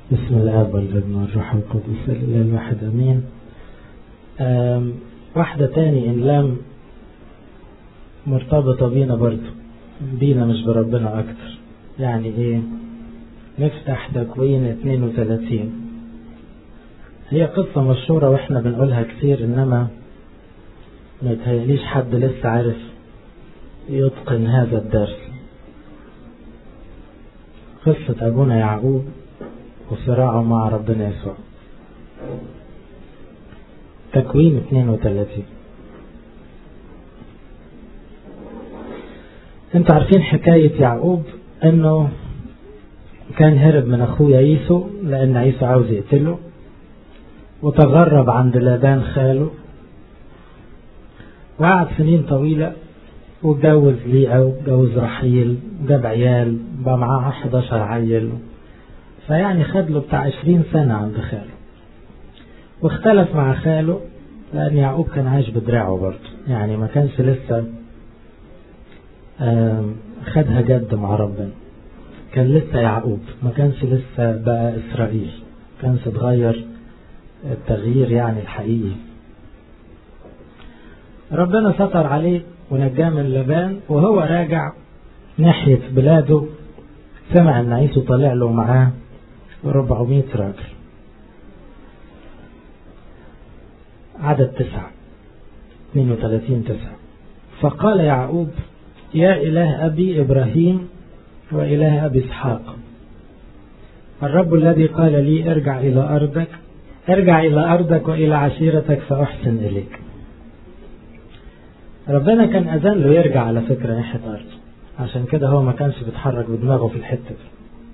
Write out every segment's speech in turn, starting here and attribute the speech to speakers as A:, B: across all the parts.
A: بسم الآب والابن والروح القدس الإله الواحد أمين واحدة تاني إن لم مرتبطة بينا برضو بينا مش بربنا أكتر يعني إيه نفتح تكوين 32 هي قصة مشهورة وإحنا بنقولها كتير إنما ما يتهيأليش حد لسه عارف يتقن هذا الدرس قصة أبونا يعقوب وصراعه مع ربنا يسوع تكوين 32 انتوا عارفين حكاية يعقوب انه كان هرب من اخويا عيسو لان عيسو عاوز يقتله وتغرب عند لابان خاله وقعد سنين طويلة واتجوز ليئة واتجوز رحيل وجاب عيال بقى معاه 11 عيل فيعني خد له بتاع 20 سنة عند خاله واختلف مع خاله لأن يعقوب كان عايش بدراعه برضه يعني ما كانش لسه خدها جد مع ربنا كان لسه يعقوب ما كانش لسه بقى إسرائيل كانش اتغير التغيير يعني الحقيقي ربنا ستر عليه ونجاه من لبان وهو راجع ناحية بلاده سمع ان عيسو طالع له معاه 400 راجل عدد تسعة 32 تسعة فقال يعقوب يا إله أبي إبراهيم وإله أبي إسحاق الرب الذي قال لي ارجع إلى أرضك ارجع إلى أرضك وإلى عشيرتك فأحسن إليك ربنا كان أذن له يرجع على فكرة ناحية أرضه عشان كده هو ما كانش بيتحرك بدماغه في الحتة دي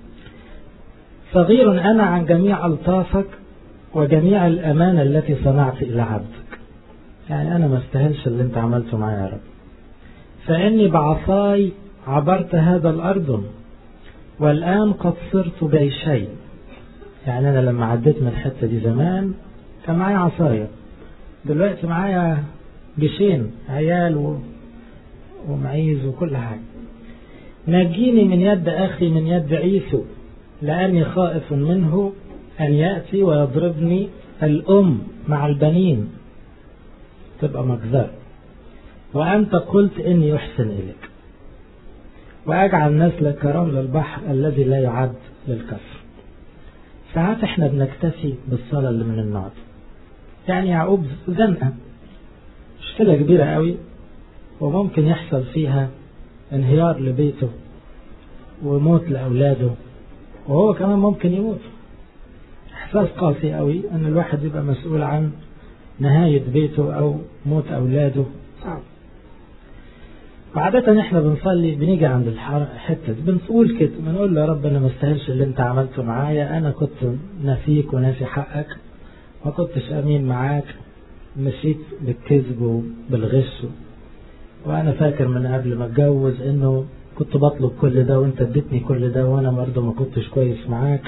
A: صغير أنا عن جميع ألطافك وجميع الأمانة التي صنعت إلى عبدك يعني أنا ما استاهلش اللي أنت عملته معايا يا رب فإني بعصاي عبرت هذا الأرض والآن قد صرت جيشين يعني أنا لما عديت من الحتة دي زمان كان معايا عصاية دلوقتي معايا جيشين عيال و... ومعيز وكل حاجة نجيني من يد أخي من يد عيسو لأني خائف منه أن يأتي ويضربني الأم مع البنين تبقى مجزرة وأنت قلت إني أحسن إليك وأجعل نسلك كرمل البحر الذي لا يعد للكسر ساعات احنا بنكتفي بالصلاة اللي من النار يعني يعقوب زنقة مشكلة كبيرة قوي وممكن يحصل فيها انهيار لبيته وموت لأولاده وهو كمان ممكن يموت إحساس قاسي قوي أن الواحد يبقى مسؤول عن نهاية بيته أو موت أولاده صعب وعادة احنا بنصلي بنيجي عند الحتة دي بنقول كده بنقول له يا رب انا ما استاهلش اللي انت عملته معايا انا كنت ناسيك وناسي حقك ما كنتش امين معاك مشيت بالكذب وبالغش وانا فاكر من قبل ما اتجوز انه كنت بطلب كل ده وانت اديتني كل ده وانا برضه ما كنتش كويس معاك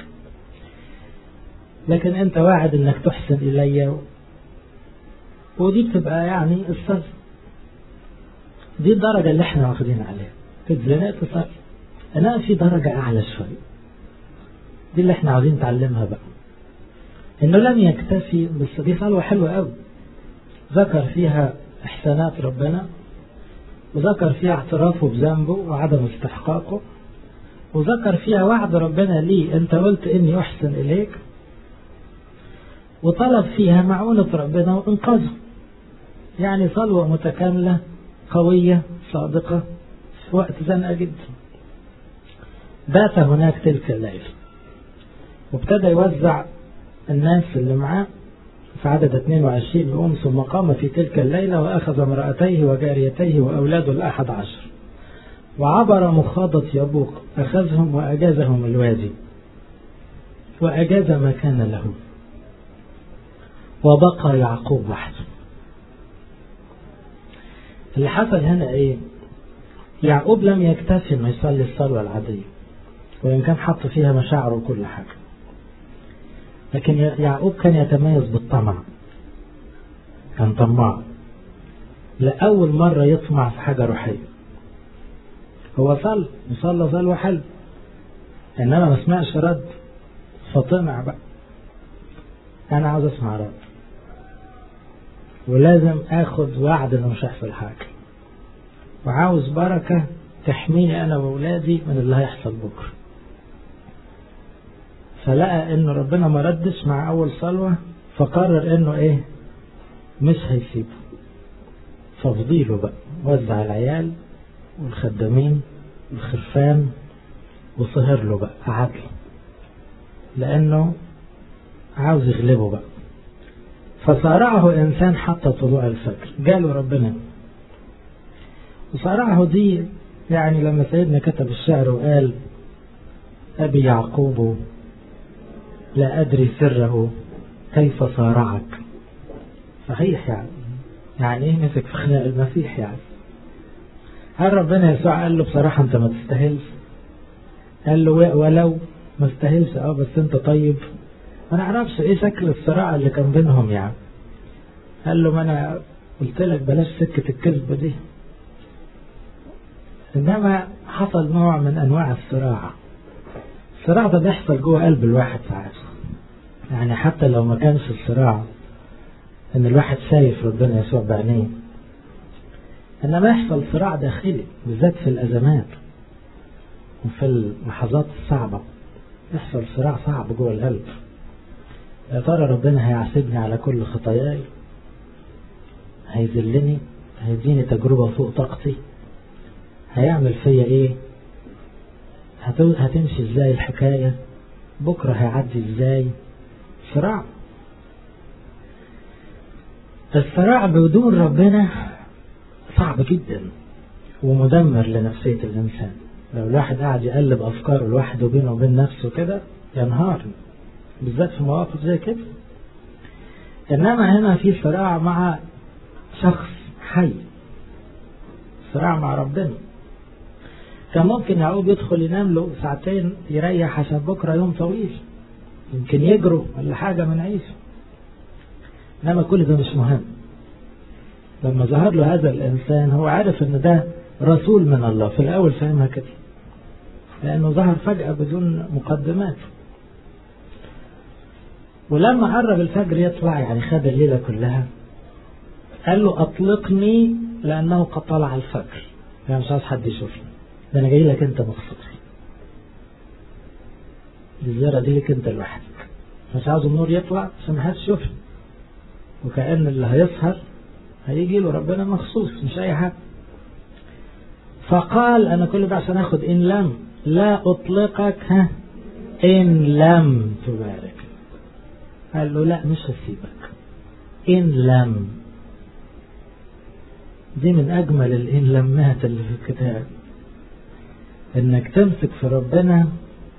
A: لكن انت واعد انك تحسن الي ودي بتبقى يعني الصدق دي الدرجة اللي احنا واخدين عليها اتزنقت صار انا في درجة اعلى شوية دي اللي احنا عاوزين نتعلمها بقى انه لم يكتفي بس دي صلوة حلوة قوي ذكر فيها احسانات ربنا وذكر فيها اعترافه بذنبه وعدم استحقاقه وذكر فيها وعد ربنا ليه انت قلت اني احسن اليك وطلب فيها معونة ربنا وانقاذه يعني صلوة متكاملة قوية صادقة في وقت زنقة جدا بات هناك تلك الليلة وابتدى يوزع الناس اللي معاه في عدد 22 يقوم ثم قام في تلك الليلة وأخذ امرأتيه وجاريتيه وأولاده الأحد عشر وعبر مخاضة يبوق أخذهم وأجازهم الوادي وأجاز ما كان له وبقى يعقوب وحده اللي حصل هنا ايه يعقوب لم يكتفي انه يصلي الصلوة العادية وإن كان حط فيها مشاعره وكل حاجة لكن يعقوب كان يتميز بالطمع كان طماع لأول مرة يطمع في حاجة روحية هو صلى وصلى صلوة حلو إنما ما سمعش رد فطمع بقى انا عاوز اسمع رب ولازم اخد وعد انه مش هيحصل حاجه وعاوز بركه تحميني انا واولادي من اللي هيحصل بكره فلقى ان ربنا ما ردش مع اول صلوه فقرر انه ايه مش هيسيبه ففضيله بقى وزع العيال والخدامين والخرفان وسهر له بقى قعد له لانه عاوز يغلبه بقى فصارعه انسان حتى طلوع الفجر جاله ربنا وصارعه دي يعني لما سيدنا كتب الشعر وقال ابي يعقوب لا ادري سره كيف صارعك صحيح يعني يعني ايه مسك في خناق المسيح يعني هل ربنا يسوع قال له بصراحة انت ما تستاهلش قال له ولو ما استاهلش اه بس انت طيب ما نعرفش ايه شكل الصراع اللي كان بينهم يعني قال له ما انا قلت لك بلاش سكة الكذب دي انما حصل نوع من انواع الصراع الصراع ده بيحصل جوه قلب الواحد ساعات يعني حتى لو ما كانش الصراع ان الواحد شايف ربنا يسوع بعينيه انما يحصل صراع داخلي بالذات في الازمات وفي اللحظات الصعبة يحصل صراع صعب جوه القلب يا ترى ربنا هيعاتبني على كل خطاياي هيذلني هيديني تجربة فوق طاقتي هيعمل فيا ايه هتمشي ازاي الحكاية بكرة هيعدي ازاي صراع الصراع بدون ربنا صعب جدا ومدمر لنفسية الإنسان لو الواحد قاعد يقلب أفكاره لوحده بينه وبين نفسه كده ينهار بالذات في مواقف زي كده إنما هنا في صراع مع شخص حي صراع مع ربنا كان ممكن يعقوب يدخل ينام له ساعتين يريح عشان بكرة يوم طويل يمكن يجروا ولا حاجة من عيسى إنما كل ده مش مهم لما ظهر له هذا الإنسان هو عارف إن ده رسول من الله في الأول فهمها كده لأنه ظهر فجأة بدون مقدمات ولما قرب الفجر يطلع يعني خد الليلة كلها قال له أطلقني لأنه قد طلع الفجر يعني مش عايز حد يشوفني ده أنا جاي لك أنت مخصوص الزيارة دي لك أنت لوحدك مش عاوز النور يطلع عشان ما حدش يشوفني وكأن اللي هيسهر هيجي له ربنا مخصوص مش أي حاجة فقال أنا كل ده عشان آخد إن لم لا أطلقك ها إن لم تبارك قال له لا مش هسيبك إن لم دي من أجمل الإن لمات اللي في الكتاب إنك تمسك في ربنا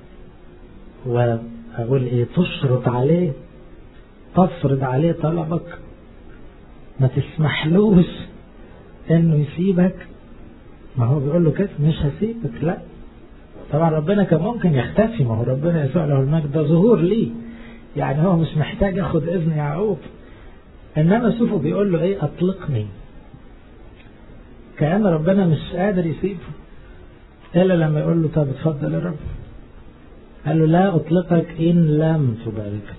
A: وأقول إيه تشرط عليه تفرض عليه طلبك ما تسمحلوش إنه يسيبك ما هو بيقول له كده مش هسيبك لا طبعا ربنا كان ممكن يختفي ما هو ربنا يسوع له المجد ده ظهور ليه يعني هو مش محتاج ياخد اذن يعقوب انما شوفوا بيقول له ايه اطلقني كأن ربنا مش قادر يسيبه الا لما يقول له طب اتفضل يا رب قال له لا اطلقك ان لم تبارك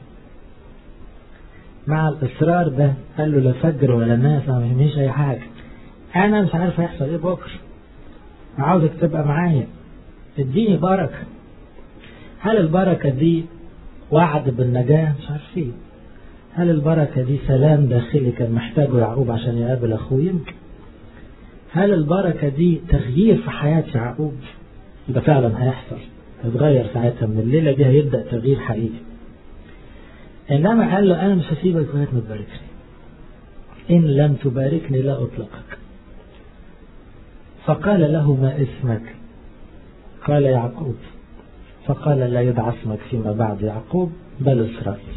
A: مع الاصرار ده قال له لا فجر ولا ناس ما يهمنيش اي حاجه انا مش عارف هيحصل ايه بكره عاوزك تبقى معايا اديني بركه هل البركه دي وعد بالنجاه مش عارفين هل البركه دي سلام داخلي كان محتاجه يعقوب عشان يقابل اخوه يمكن هل البركه دي تغيير في حياه يعقوب ده فعلا هيحصل هيتغير ساعتها من الليله دي هيبدا تغيير حقيقي انما قال له انا مش هسيبك لغايه ما تباركني ان لم تباركني لا اطلقك فقال له ما اسمك قال يعقوب فقال لا يدعى اسمك فيما بعد يعقوب بل إسرائيل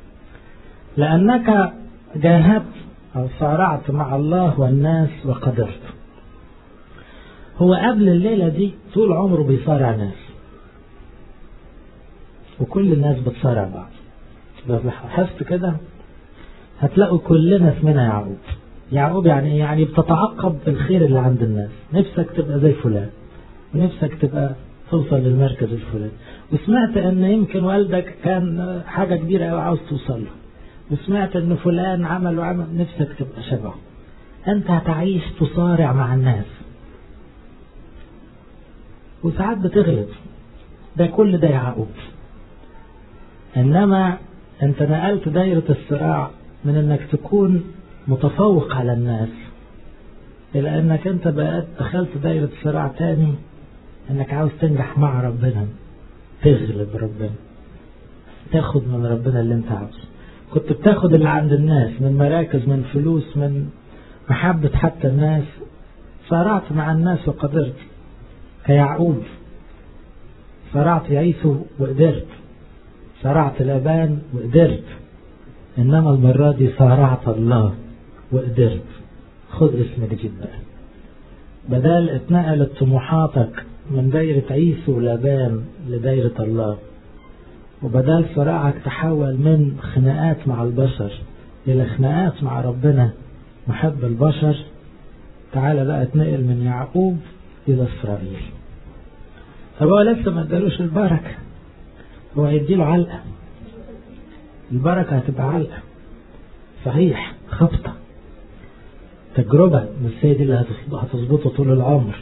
A: لأنك جاهدت أو صارعت مع الله والناس وقدرت هو قبل الليلة دي طول عمره بيصارع ناس وكل الناس بتصارع بعض لو لاحظت كده هتلاقوا كلنا اسمنا يعقوب يعقوب يعني يعني بتتعقب الخير اللي عند الناس نفسك تبقى زي فلان ونفسك تبقى توصل للمركز الفلاني وسمعت ان يمكن والدك كان حاجة كبيرة قوي عاوز توصل له وسمعت ان فلان عمل وعمل نفسك تبقى شبهه انت هتعيش تصارع مع الناس وساعات بتغلب ده كل ده يعقوب انما انت نقلت دايرة الصراع من انك تكون متفوق على الناس الى انك انت بقيت دخلت دايرة صراع تاني انك عاوز تنجح مع ربنا تغلب ربنا تاخد من ربنا اللي انت عاوزه كنت بتاخد اللي عند الناس من مراكز من فلوس من محبة حتى الناس صارعت مع الناس وقدرت كيعقوب صارعت عيسو وقدرت صارعت لابان وقدرت إنما المرة دي صارعت الله وقدرت خذ اسم جديد بقى بدل اتنقلت طموحاتك من دايرة عيسو ولابان لدايرة الله وبدل صراعك تحول من خناقات مع البشر إلى خناقات مع ربنا محب البشر تعالى بقى اتنقل من يعقوب إلى إسرائيل طب هو لسه ما ادالوش البركة هو هيديله علقة البركة هتبقى علقة صحيح خبطة تجربة بس هي دي اللي هتظبطه طول العمر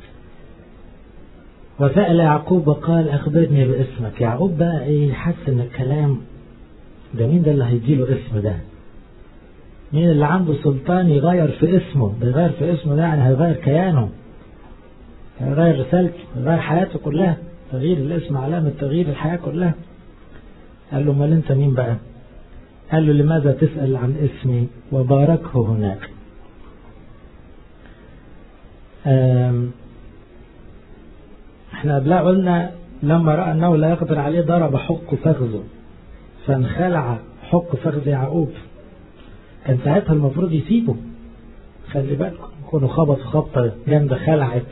A: وسأل يعقوب وقال أخبرني باسمك يعقوب بقى إيه حس إن الكلام ده مين ده اللي هيديله اسم ده مين اللي عنده سلطان يغير في اسمه ده يغير في اسمه ده يعني هيغير كيانه هيغير رسالته هيغير حياته كلها تغيير الاسم علامة تغيير الحياة كلها قال له امال انت مين بقى قال له لماذا تسأل عن اسمي وباركه هناك احنا قبلها قلنا لما رأى انه لا يقدر عليه ضرب حق فخذه فانخلع حق فخذ يعقوب كان ساعتها المفروض يسيبه خلي بالكم يكونوا خبطوا خبطة جامدة خلعت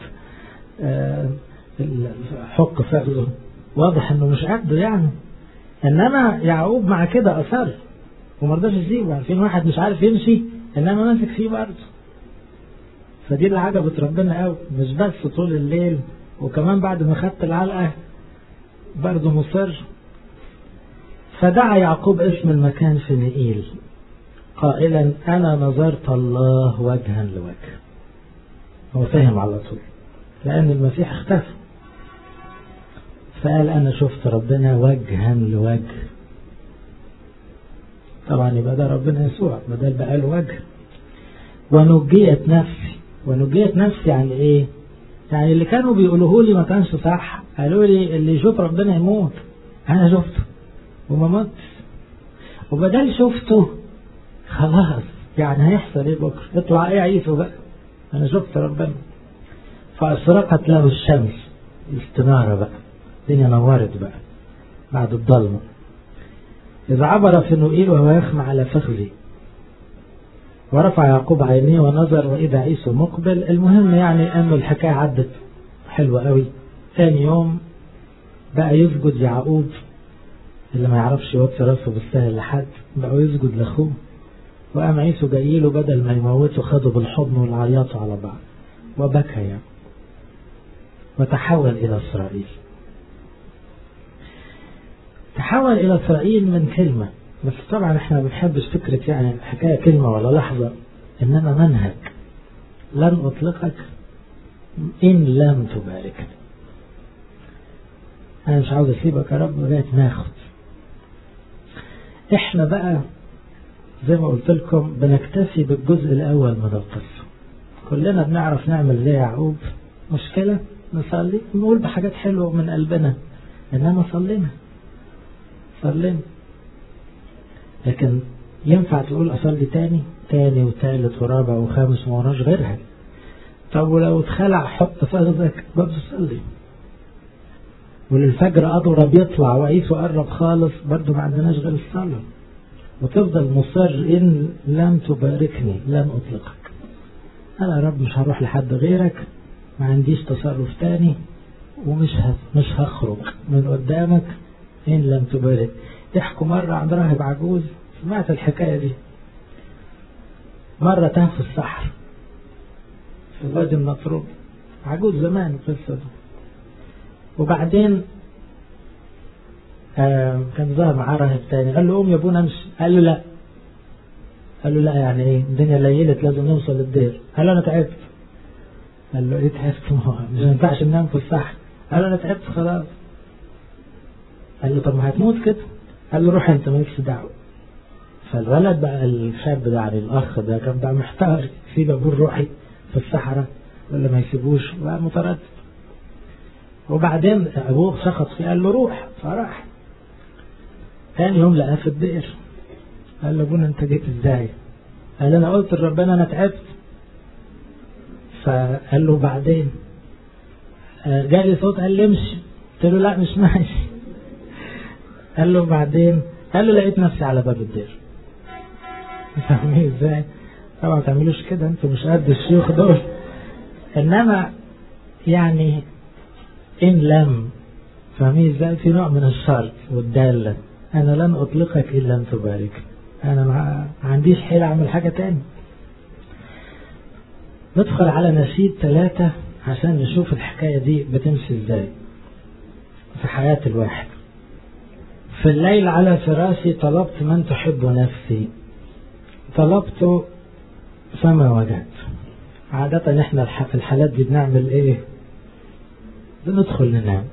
A: حق فخذه واضح انه مش قده يعني انما يعقوب مع كده اصر وما رضاش يسيبه عارفين واحد مش عارف يمشي انما ماسك فيه برضه فدي اللي عجبت ربنا قوي مش بس طول الليل وكمان بعد ما خدت العلقه برضه مصر فدعا يعقوب اسم المكان في نئيل قائلا انا نظرت الله وجها لوجه هو فهم على طول لان المسيح اختفى فقال أنا شفت ربنا وجها لوجه طبعا يبقى ده ربنا يسوع بدل بقى له وجه ونجيت نفسي ونجيت نفسي يعني ايه يعني اللي كانوا بيقولوه لي ما كانش صح قالوا لي اللي يشوف ربنا يموت انا شفته وما ماتش وبدل شفته خلاص يعني هيحصل ايه بكره يطلع ايه عيسو بقى انا شفت ربنا فاشرقت له الشمس الاستناره بقى الدنيا نورت بقى بعد الضلمة إذ عبر فنوئيل وهو يخمع على فخذه ورفع يعقوب عينيه ونظر وإذا عيسو مقبل المهم يعني أنه الحكاية عدت حلوة قوي ثاني يوم بقى يسجد يعقوب اللي ما يعرفش يوطي راسه بالسهل لحد بقى يسجد لأخوه وقام عيسو جاي له بدل ما يموته خده بالحضن والعياط على بعض وبكى يعني وتحول إلى إسرائيل تحول إلى إسرائيل من كلمة بس طبعا احنا ما بنحبش فكرة يعني حكاية كلمة ولا لحظة إنما منهج لن أطلقك إن لم تباركني أنا مش عاوز أسيبك يا رب لغاية ناخد إحنا بقى زي ما قلت لكم بنكتفي بالجزء الأول من القصة كلنا بنعرف نعمل زي يعقوب مشكلة نصلي نقول بحاجات حلوة من قلبنا إنما صلينا صلينا لكن ينفع تقول أصلي تاني تاني وتالت ورابع وخامس وما وراناش غيرها طب ولو اتخلع حط فخذك برضه صلي وللفجر أضرب يطلع وعيسو قرب خالص برضه ما عندناش غير الصلاة وتفضل مصر إن لم تباركني لن أطلقك أنا يا رب مش هروح لحد غيرك ما عنديش تصرف تاني ومش مش هخرج من قدامك إن لم تبارك يحكوا مرة عند راهب عجوز سمعت الحكاية دي مرة تاه في الصحر في وادي النطروب عجوز زمان القصة دي وبعدين آه كان ظهر معاه راهب تاني قال له قوم يا ابونا امشي قال له لا قال له لا يعني ايه الدنيا ليلت لازم نوصل للدير قال له انا تعبت قال له ايه تعبت ما هو مش ينفعش ننام في الصحن قال له انا تعبت خلاص قال له طب ما هتموت كده قال له روح انت مالكش دعوه فالولد بقى الشاب ده يعني الاخ ده كان بقى محتار يسيب ابوه روحي في الصحراء ولا ما يسيبوش بقى متردد وبعدين ابوه سخط فيه قال له روح فراح ثاني يوم لقاه في الدير قال له ابونا انت جيت ازاي قال انا قلت لربنا انا تعبت فقال له بعدين جالي صوت قال لي امشي قلت له لا مش ماشي قال له بعدين قال له لقيت نفسي على باب الدير فاهمين ازاي طبعا ما تعملوش كده انتوا مش قد الشيوخ دول انما يعني ان لم فاهمين ازاي في نوع من الشرط والدالة انا لن اطلقك الا ان تبارك انا ما عنديش حيل اعمل حاجة تاني ندخل على نشيد ثلاثة عشان نشوف الحكاية دي بتمشي ازاي في حياة الواحد في الليل على فراشي طلبت من تحب نفسي طلبت فما وجدت عادة احنا في الحالات دي بنعمل ايه بندخل ننام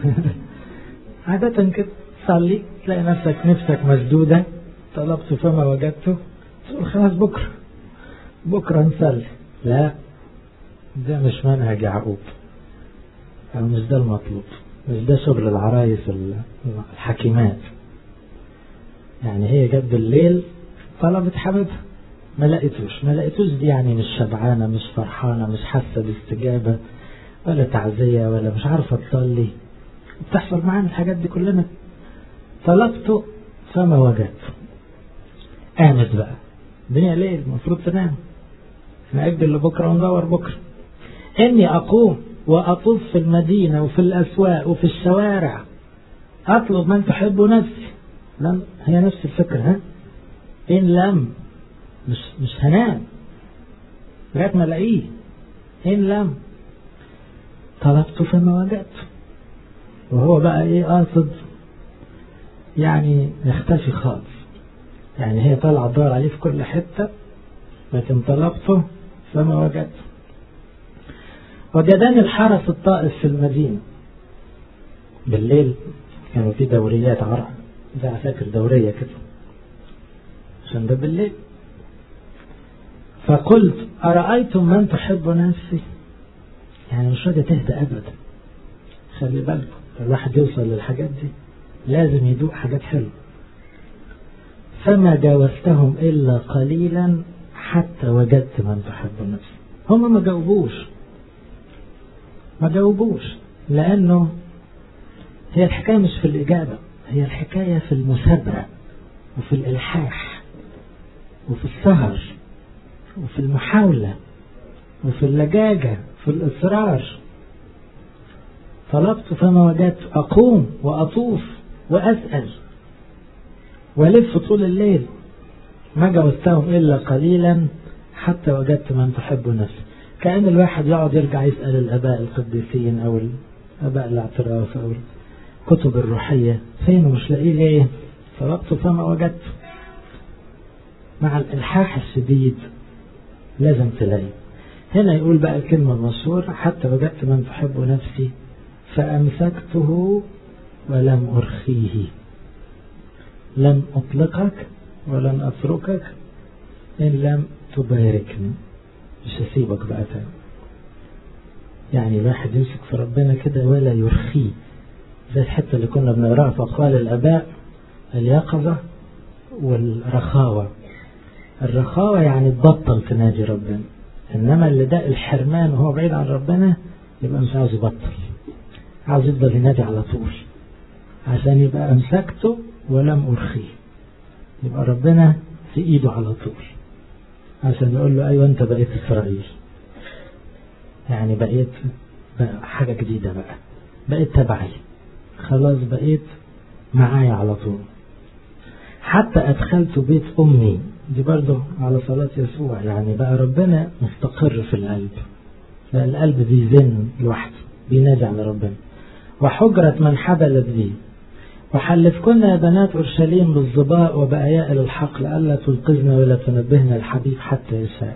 A: عادة كده تصلي تلاقي نفسك نفسك مسدودة طلبت فما وجدته تقول خلاص بكرة بكرة نصلي لا ده مش منهج يعقوب أو مش ده المطلوب مش ده شغل العرايس الحكيمات يعني هي جت بالليل طلبت حبيبها ما لقيتوش ما لقيتوش دي يعني مش شبعانة مش فرحانة مش حاسة باستجابة ولا تعزية ولا مش عارفة تصلي بتحصل معانا الحاجات دي كلنا طلبته فما وجدت قامت بقى الدنيا ليل المفروض تنام نأجل لبكرة وندور بكرة إني أقوم وأطوف في المدينة وفي الأسواق وفي الشوارع أطلب من تحب نفسي لم هي نفس الفكرة ها إن لم مش مش هنام لغاية ما ألاقيه إن لم طلبت فما وجدت وهو بقى إيه قاصد يعني يختفي خالص يعني هي طالعة تدور عليه في كل حتة لكن طلبته فما وجدت وجداني الحرس الطائف في المدينة بالليل كانوا في دوريات عرق زي عساكر دورية كده عشان ده بالليل فقلت أرأيتم من تحب نفسي يعني مش راضية تهدى أبدا خلي بالكم الواحد يوصل للحاجات دي لازم يدوق حاجات حلوة فما جاوزتهم إلا قليلا حتى وجدت من تحب نفسي هم ما جاوبوش ما جاوبوش لأنه هي الحكاية مش في الإجابة هي الحكاية في المثابرة وفي الإلحاح وفي السهر وفي المحاولة وفي اللجاجة في الإصرار طلبت فما وجدت أقوم وأطوف وأسأل ولف طول الليل ما جاوزتهم إلا قليلا حتى وجدت من تحب نفسي كأن الواحد يقعد يرجع يسأل الآباء القديسين أو الآباء الاعتراف أو الكتب الروحية فين مش لاقيه ليه طلبت فما وجدت مع الإلحاح الشديد لازم تلاقي هنا يقول بقى الكلمة المشهورة حتى وجدت من تحب نفسي فأمسكته ولم أرخيه لم أطلقك ولن أتركك إن لم تباركني مش هسيبك بقى تاني يعني الواحد يمسك في ربنا كده ولا يرخيه زي الحتة اللي كنا بنقراها في أقوال الآباء اليقظة والرخاوة الرخاوة يعني تبطل تنادي ربنا إنما اللي ده الحرمان وهو بعيد عن ربنا يبقى مش عاوز يبطل عاوز يفضل ينادي على طول عشان يبقى أمسكته ولم أرخيه يبقى ربنا في إيده على طول عشان يقول له أيوة أنت بقيت إسرائيل يعني بقيت بقى حاجة جديدة بقى بقيت تبعي خلاص بقيت معايا على طول حتى أدخلت بيت أمي دي برضه على صلاة يسوع يعني بقى ربنا مستقر في القلب بقى القلب بيزن لوحده بينادي على ربنا وحجرة من حبلت بي وحلفكن يا بنات أورشليم بالظباء وبأيائل الحق لئلا تنقذن ولا تنبهن الحبيب حتى يشاء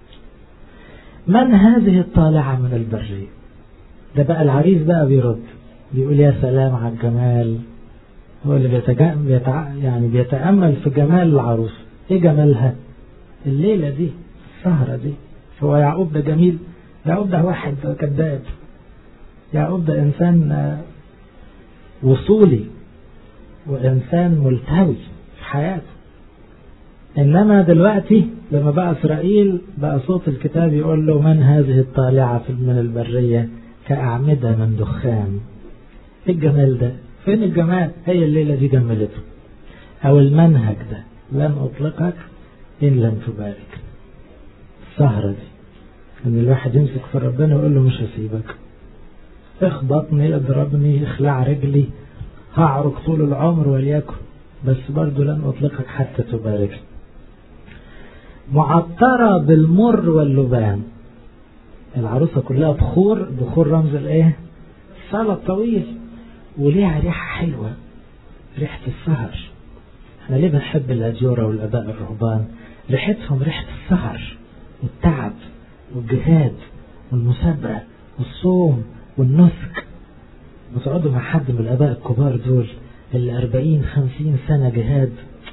A: من هذه الطالعة من البرية ده بقى العريس بقى بيرد بيقول يا سلام على الجمال هو اللي بيتجا... بيتع... يعني بيتأمل في جمال العروس ايه جمالها الليلة دي السهرة دي هو يعقوب ده جميل يعقوب ده واحد كذاب يعقوب ده إنسان وصولي وإنسان ملتوي في حياته إنما دلوقتي لما بقى إسرائيل بقى صوت الكتاب يقول له من هذه الطالعة من البرية كأعمدة من دخان إيه الجمال ده فين الجمال هي الليلة دي جملته أو المنهج ده لن أطلقك إن لم تبارك السهرة دي إن الواحد يمسك في ربنا ويقول له مش هسيبك اخبطني اضربني اخلع رجلي هعرق طول العمر وليكن بس برضو لن أطلقك حتى تبارك معطرة بالمر واللبان العروسة كلها بخور بخور رمز الايه الصلاة الطويل وليها ريحة حلوة ريحة السهر احنا ليه بنحب الأجورة والآباء الرهبان ريحتهم ريحة السهر والتعب والجهاد والمسابقة والصوم والنسك وتقعدوا مع حد من الآباء الكبار دول اللي أربعين خمسين سنة جهاد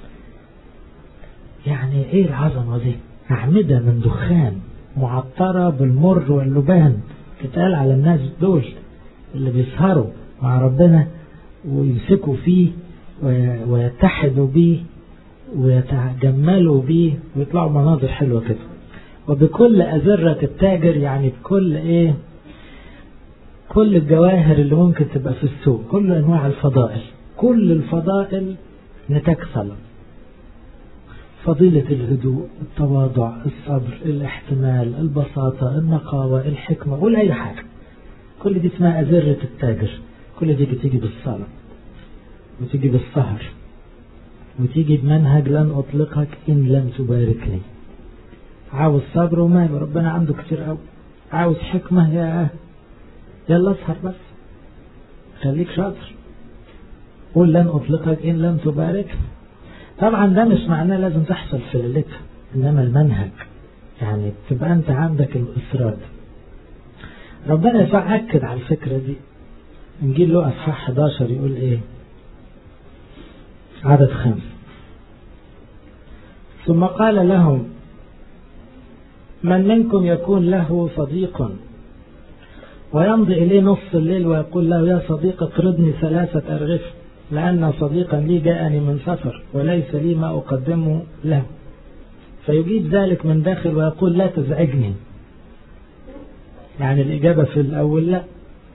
A: يعني ايه العظمة دي أعمدة من دخان معطرة بالمر واللبان تتقال على الناس دول اللي بيسهروا مع ربنا ويمسكوا فيه ويتحدوا بيه ويتجملوا بيه ويطلعوا مناظر حلوة كده وبكل أزرة التاجر يعني بكل ايه كل الجواهر اللي ممكن تبقى في السوق كل أنواع الفضائل كل الفضائل نتاج صلاة فضيلة الهدوء التواضع الصبر الاحتمال البساطة النقاوة الحكمة قول أي حاجة كل دي اسمها أزرة التاجر كل دي تيجي بالصلاة وتيجي بالسهر وتيجي بمنهج لن أطلقك إن لم تباركني عاوز صبر وما ربنا عنده كتير قوي عاوز حكمة يا يلا اسهر بس خليك شاطر قول لن أطلقك إن لم تبارك طبعا ده مش معناه لازم تحصل في ليلتها إنما المنهج يعني تبقى أنت عندك الإصرار ربنا يسوع أكد على الفكرة دي إنجيل له أصحاح 11 يقول إيه عدد خمس ثم قال لهم من منكم يكون له صديق ويمضي إليه نصف الليل ويقول له يا صديق اقرضني ثلاثة أرغف لأن صديقا لي جاءني من سفر وليس لي ما أقدمه له فيجيب ذلك من داخل ويقول لا تزعجني يعني الإجابة في الأول لا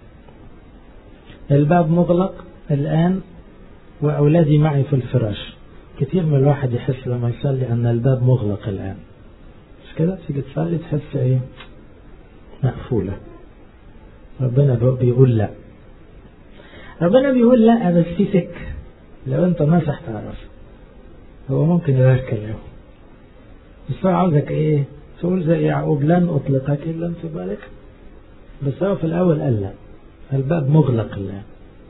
A: الباب مغلق الآن وأولادي معي في الفراش كتير من الواحد يحس لما يصلي أن الباب مغلق الآن مش كده تيجي تصلي تحس إيه مقفولة ربنا بيقول لا ربنا بيقول لا بس في سك لو انت نصح تعرف هو ممكن يبارك له بس هو عاوزك ايه تقول زي يعقوب لن اطلقك ان لم تبارك بس هو في الاول قال لا الباب مغلق الان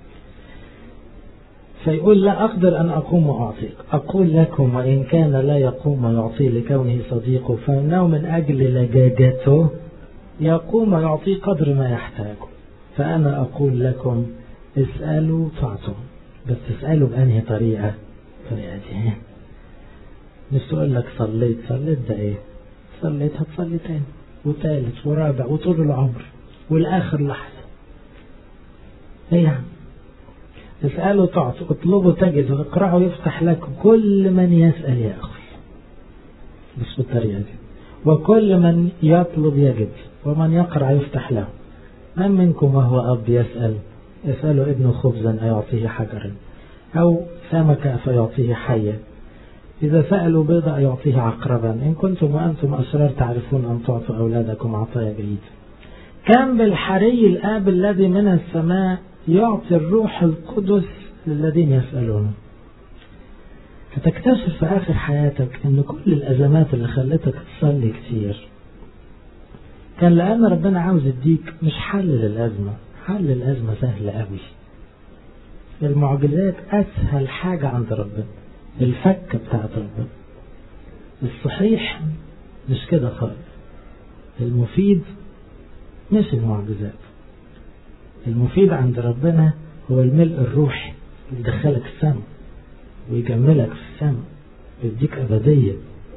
A: فيقول لا أقدر أن أقوم وأعطيك أقول لكم وإن كان لا يقوم ويعطي لكونه صديقه فإنه من أجل لجاجته يقوم ويعطي قدر ما يحتاجه فأنا أقول لكم اسألوا تعطوا بس اسألوا بأنهي طريقة طريقة دي مش تقول لك صليت صليت ده ايه صليت هتصلي تاني وتالت ورابع وطول العمر والآخر لحظة ايه يعني اسألوا تعطوا اطلبوا تجدوا اقرأوا يفتح لكم كل من يسأل يأخذ مش بالطريقة دي وكل من يطلب يجد ومن يقرأ يفتح له من منكم وهو أب يسأل يسأل ابن خبزا أيعطيه حجرا أو سمكة فيعطيه حية إذا سألوا بيضة يعطيه عقربا إن كنتم وأنتم أسرار تعرفون أن تعطوا أولادكم عطايا جيد كان بالحري الآب الذي من السماء يعطي الروح القدس للذين يسألونه هتكتشف في آخر حياتك أن كل الأزمات اللي خلتك تصلي كتير كان لأن ربنا عاوز يديك مش حل للأزمة حل الأزمة سهل قوي المعجزات أسهل حاجة عند ربنا الفكة بتاعت ربنا الصحيح مش كده خالص المفيد مش المعجزات المفيد عند ربنا هو الملء الروحي يدخلك السماء ويجملك في السماء ويديك أبدية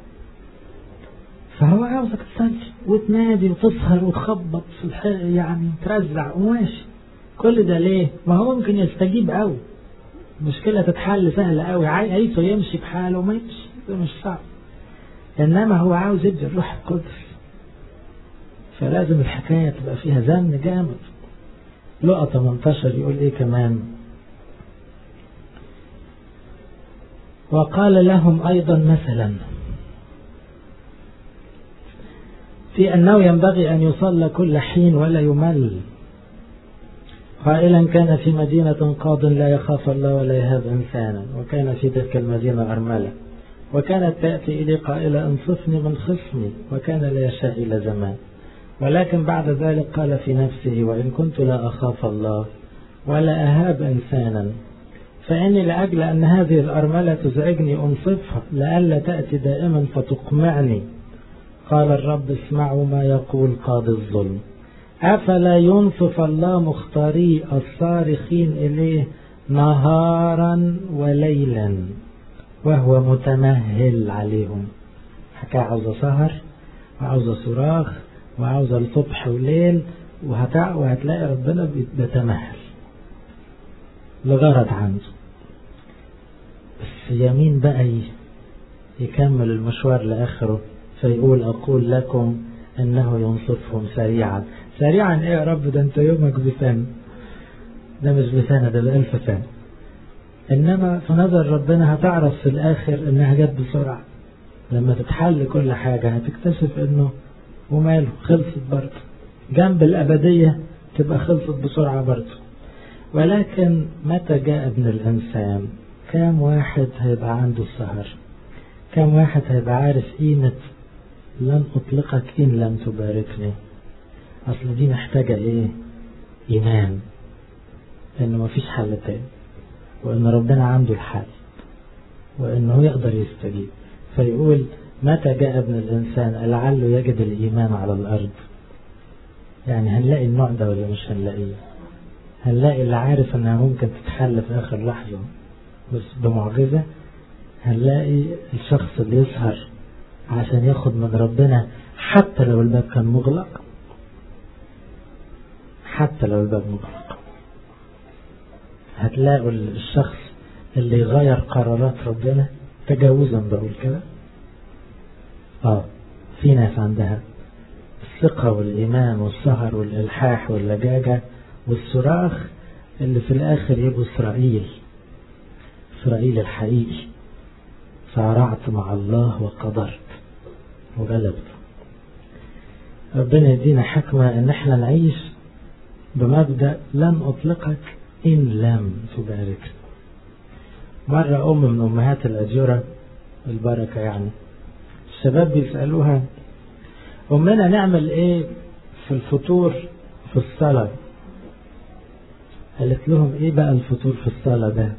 A: فهو عاوزك تصلي وتنادي وتسهر وتخبط في الح... يعني ترزع وماشي كل ده ليه؟ ما هو ممكن يستجيب قوي مشكلة تتحل سهلة قوي عايزه يمشي بحاله وما يمشي ده مش صعب إنما هو عاوز يدي الروح القدس فلازم الحكاية تبقى فيها زن جامد لقى 18 يقول ايه كمان وقال لهم ايضا مثلا في انه ينبغي ان يصلى كل حين ولا يمل قائلا كان في مدينة قاض لا يخاف الله ولا يهاب إنسانا وكان في تلك المدينة أرملة وكانت تأتي إلي قائلة انصفني من خصمي وكان لا يشاء إلى زمان ولكن بعد ذلك قال في نفسه وإن كنت لا أخاف الله ولا أهاب إنسانا فإني لأجل أن هذه الأرملة تزعجني أنصفها لئلا تأتي دائما فتقمعني قال الرب اسمعوا ما يقول قاضي الظلم أفلا ينصف الله مختاري الصارخين إليه نهارا وليلا وهو متمهل عليهم حكاية عاوزة سهر وعاوزة صراخ وعاوزة الصبح وليل وهتع... وهتلاقي ربنا بيتمهل لغرض عنده بس يمين بقى يكمل المشوار لآخره فيقول أقول لكم إنه ينصفهم سريعا سريعا إيه يا رب ده أنت يومك بسنة ده مش بسنة ده بألف سنة إنما في نظر ربنا هتعرف في الآخر إنها جت بسرعة لما تتحل كل حاجة هتكتشف إنه وماله خلصت برضه جنب الأبدية تبقى خلصت بسرعة برضه ولكن متى جاء ابن الإنسان كام واحد هيبقى عنده السهر كام واحد هيبقى عارف قيمة لن أطلقك إن لم تباركني أصل دي محتاجة إيه إيمان إنه مفيش حل تاني وإن ربنا عنده الحل وإنه يقدر يستجيب فيقول متى جاء ابن الإنسان لعله يجد الإيمان على الأرض يعني هنلاقي النوع ده ولا مش هنلاقيه هنلاقي اللي عارف انها ممكن تتحل في اخر لحظة بس بمعجزة هنلاقي الشخص اللي يسهر عشان ياخد من ربنا حتى لو الباب كان مغلق حتى لو الباب مغلق هتلاقوا الشخص اللي يغير قرارات ربنا تجاوزا بقول كده اه في ناس عندها الثقة والإيمان والسهر والإلحاح واللجاجة والصراخ اللي في الآخر يبقوا إسرائيل إسرائيل الحقيقي صارعت مع الله وقدرت وغلبت ربنا يدينا حكمة إن احنا نعيش بمبدأ لن أطلقك إن لم تبارك مرة أم من أمهات الأجورة البركة يعني الشباب بيسألوها أمنا نعمل إيه في الفطور في الصلاة قالت لهم إيه بقى الفطور في الصلاة ده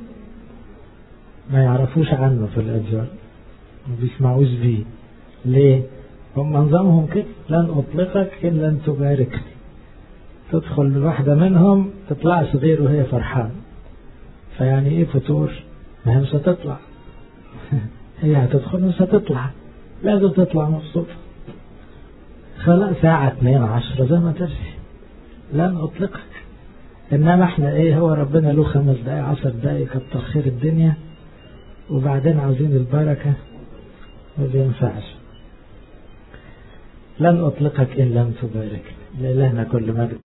A: ما يعرفوش عنه في الأجر ما بيسمعوش بيه ليه هم نظامهم كده لن أطلقك إن لن تباركني تدخل واحدة منهم تطلعش غير وهي فرحان فيعني ايه فطور ما هي مش هتطلع هي هتدخل مش هتطلع لازم تطلع مبسوطة خلاص ساعة اتنين عشرة زي ما ترسي لن أطلقك إنما احنا ايه هو ربنا له خمس دقايق عشر دقايق كتر خير الدنيا وبعدين عاوزين البركة ما بينفعش لن أطلقك إن لم تبارك لإلهنا كل مجد